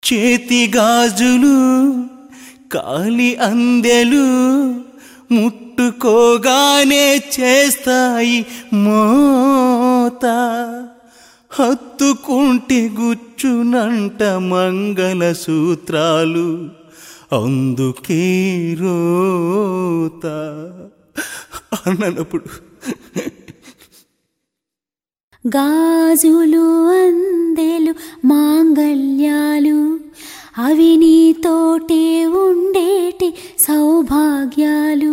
చేతి గాజులు కాలి అందెలు ముట్టుకోగానే చేస్తాయి మోత హత్తుకుంటే గుచ్చునంట మంగళ సూత్రాలు అందుకే రోత అన్నప్పుడు గాజులు అందెలు మాంగళ్యాలు అవి నీతోటే ఉండేటి సౌభాగ్యాలు